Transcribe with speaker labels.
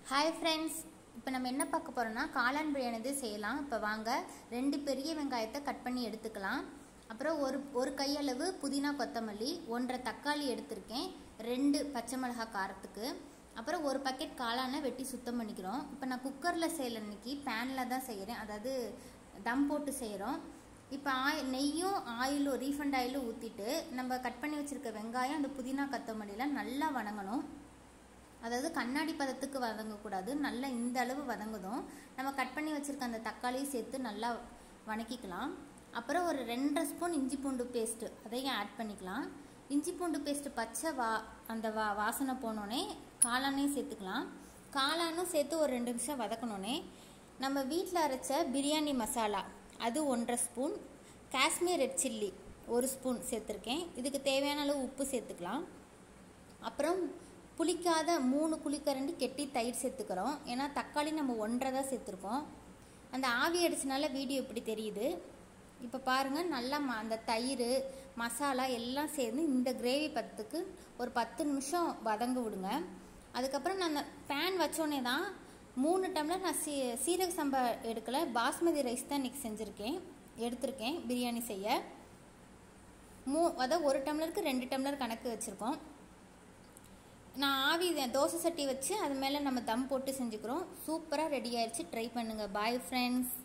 Speaker 1: hi friends இப்போ நம்ம என்ன பார்க்க போகிறோம்னா காளான் பிரியாணி செய்யலாம் இப்போ வாங்க ரெண்டு பெரிய வெங்காயத்தை கட் பண்ணி எடுத்துக்கலாம் அப்புறம் ஒரு ஒரு கையளவு புதினா கொத்தமல்லி ஒன்றரை தக்காளி எடுத்திருக்கேன் ரெண்டு பச்சை மிளகாய் காரத்துக்கு அப்புறம் ஒரு பக்கெட் காளானை வெட்டி சுத்தம் பண்ணிக்கிறோம் இப்போ நான் குக்கரில் செய்யல இன்னைக்கு பேனில் தான் செய்கிறேன் அதாவது தம் போட்டு செய்கிறோம் இப்போ ஆய் நெய்யும் ஆயிலும் ரீஃபண்ட் ஆயிலும் ஊற்றிட்டு நம்ம கட் பண்ணி வச்சுருக்க வெங்காயம் அந்த புதினா கொத்தமல்லிலாம் நல்லா வணங்கணும் அதாவது கண்ணாடி பதத்துக்கு வதங்கக்கூடாது நல்லா இந்த அளவு வதங்குதும் நம்ம கட் பண்ணி வச்சுருக்க அந்த தக்காளியும் சேர்த்து நல்லா வணக்கிக்கலாம் அப்புறம் ஒரு ரெண்டரை ஸ்பூன் இஞ்சி பூண்டு பேஸ்ட்டு அதையும் ஆட் பண்ணிக்கலாம் இஞ்சி பூண்டு பேஸ்ட்டு பச்சை வா அந்த வா வாசனை போனோடனே காளானையும் சேர்த்துக்கலாம் காளானும் சேர்த்து ஒரு ரெண்டு நிமிஷம் வதக்கணுன்னே நம்ம வீட்டில் அரைச்ச பிரியாணி மசாலா அது ஒன்றரை ஸ்பூன் காஷ்மீர் ரெட் சில்லி ஒரு ஸ்பூன் சேர்த்துருக்கேன் இதுக்கு தேவையான அளவு உப்பு சேர்த்துக்கலாம் அப்புறம் புளிக்காத மூணு குழிக்கரண்டி கெட்டி தயிர் சேர்த்துக்கிறோம் ஏன்னா தக்காளி நம்ம ஒன்றரை தான் சேர்த்துருக்கோம் அந்த ஆவி அடிச்சனால வீடியோ இப்படி தெரியுது இப்போ பாருங்கள் நல்லா ம அந்த தயிர் மசாலா எல்லாம் சேர்ந்து இந்த கிரேவி பத்துக்கு ஒரு பத்து நிமிஷம் வதங்க விடுங்க அதுக்கப்புறம் நான் பேன் வச்சோடனே தான் மூணு டம்ளர் நான் சீ சீரக சம்பா எடுக்கலை பாஸ்மதி ரைஸ் தான் இன்றைக்கி செஞ்சுருக்கேன் எடுத்திருக்கேன் பிரியாணி செய்ய மூ அதாவது ஒரு டம்ளருக்கு ரெண்டு டம்ளர் கணக்கு வச்சுருக்கோம் நான் ஆவி தோசை சட்டி வச்சு அது மேலே நம்ம தம் போட்டு செஞ்சுக்கிறோம் சூப்பராக ரெடி ஆயிடுச்சு ட்ரை பண்ணுங்கள் பாய் ஃப்ரெண்ட்ஸ்